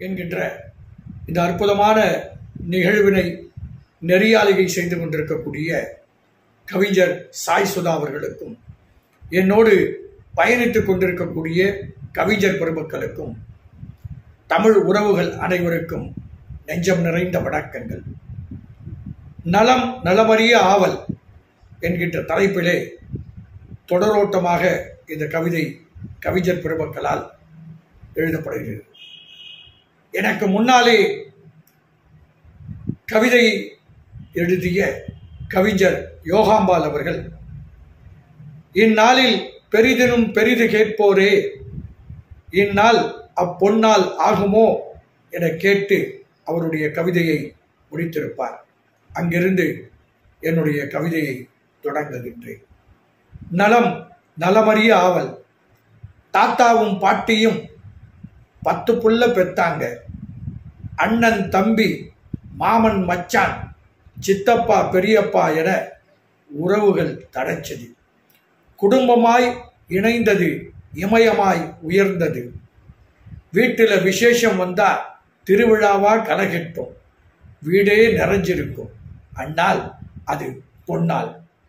என்கின்ற இந்த அற்புதமான நிகழ்வினை நெறியாளிகை செய்து கொண்டிருக்கக்கூடிய கவிஞர் சாய் சுதா அவர்களுக்கும் என்னோடு பயணித்துக் கொண்டிருக்கக்கூடிய கவிஞர் பெருமக்களுக்கும் தமிழ் உறவுகள் அனைவருக்கும் நெஞ்சம் நிறைந்த வணக்கங்கள் நலம் நலமறிய ஆவல் என்கின்ற தலைப்பிலே தொடரோட்டமாக இந்த கவிதை கவிஞர் பெருமக்களால் எழுதப்படுகிறது எனக்கு முன்னாலே கவிதை எழுதிய கவிஞர் யோகாம்பால் அவர்கள் இந்நாளில் பெரிதினும் பெரிது கேட்போரே இந்நாள் அப்பொன்னால் ஆகுமோ என கேட்டு அவருடைய கவிதையை முடித்திருப்பார் அங்கிருந்து என்னுடைய கவிதையை தொடங்குகின்றேன் நலம் நலமறிய ஆவல் தாத்தாவும் பாட்டியும் பத்து புள்ள பெத்தாங்க அண்ணன் தம்பி மாமன் மச்சான் சித்தப்பா பெரியப்பா என உறவுகள் தடைச்சது குடும்பமாய் இணைந்தது இமயமாய் உயர்ந்தது வீட்டில் விசேஷம் வந்தா திருவிழாவா கலகட்டும் வீடே நிறைஞ்சிருக்கும் அந்நாள் அது பொன்னாள்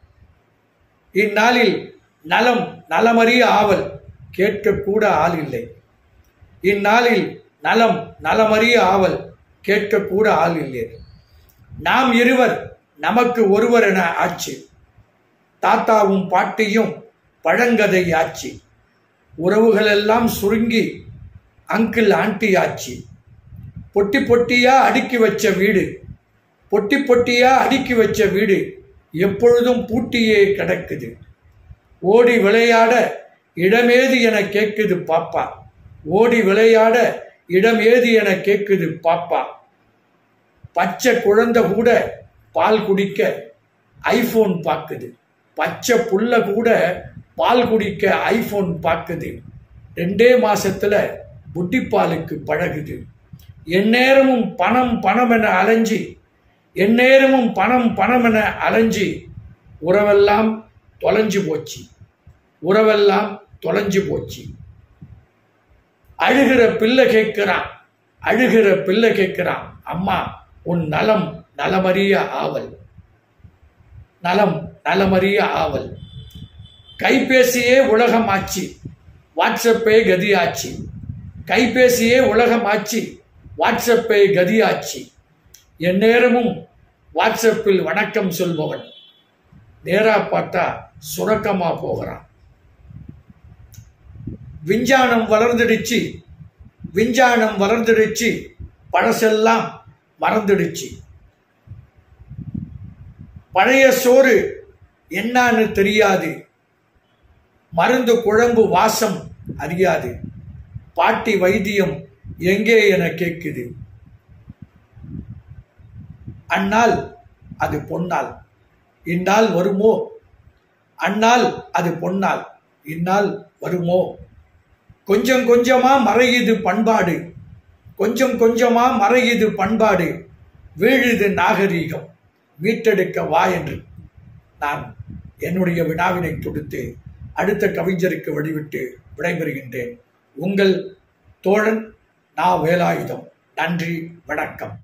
இந்நாளில் நலம் நலமறிய ஆவல் கேட்கக்கூட ஆள் இல்லை இந்நாளில் நலம் நலமறிய ஆவல் கேட்கக்கூட ஆள் இல்லை நாம் இருவர் நமக்கு ஒருவர் என ஆச்சு தாத்தாவும் பாட்டியும் பழங்கதை ஆச்சு உறவுகளெல்லாம் சுருங்கி அங்கிள் ஆண்டி ஆச்சு பொட்டி பொட்டியா அடுக்கி வச்ச வீடு பொட்டி பொட்டியா அடுக்கி வச்ச வீடு எப்பொழுதும் பூட்டியே கிடக்குது ஓடி விளையாட இடமேது என கேட்குது பாப்பா ஓடி விளையாட இடம் ஏது என கேட்குது பாப்பா பச்சை குழந்தை கூட பால் குடிக்க ஐஃபோன் பார்க்குது பச்சை புள்ள கூட பால் குடிக்க ஐஃபோன் பார்க்குது ரெண்டே மாசத்துல புட்டிப்பாலுக்கு பழகுது எந்நேரமும் பணம் பணம் என அலைஞ்சி எந்நேரமும் பணம் பணம் என அலைஞ்சி உறவெல்லாம் தொலைஞ்சு போச்சு உறவெல்லாம் தொலைஞ்சு போச்சு அழுகிற பிள்ளை கேட்கிறான் அழுகிற பிள்ளை கேட்கிறான் அம்மா உன் நலம் நலமறிய ஆவல் நலம் நலமறிய ஆவல் கைபேசியே உலகம் ஆச்சு வாட்ஸ்அப்பே கதியாச்சு கைபேசியே உலகம் ஆச்சு வாட்ஸ்அப்பே கதியாச்சு எந்நேரமும் வாட்ஸ்அப்பில் வணக்கம் சொல்பவன் நேரா பார்த்தா சுரக்கமா போகிறான் விஞ்ஞானம் வளர்ந்துடுச்சு விஞ்ஞானம் வளர்ந்துடுச்சு பழசெல்லாம் மறந்துடுச்சு பழைய சோறு என்னான்னு தெரியாது மருந்து குழம்பு வாசம் அறியாது பாட்டி வைத்தியம் எங்கே என கேட்குது அந்நாள் அது பொன்னாள் இந்நாள் வருமோ அந்நாள் அது பொன்னாள் இந்நாள் வருமோ கொஞ்சம் கொஞ்சமா மறையுது பண்பாடு கொஞ்சம் கொஞ்சமா மறையுது பண்பாடு வீழுது நாகரீகம் மீட்டெடுக்க வா என்று நான் என்னுடைய வினாவினை தொடுத்து அடுத்த கவிஞருக்கு வழிவிட்டு விடைபெறுகின்றேன் உங்கள் தோழன் நா வேலாயுதம் நன்றி வணக்கம்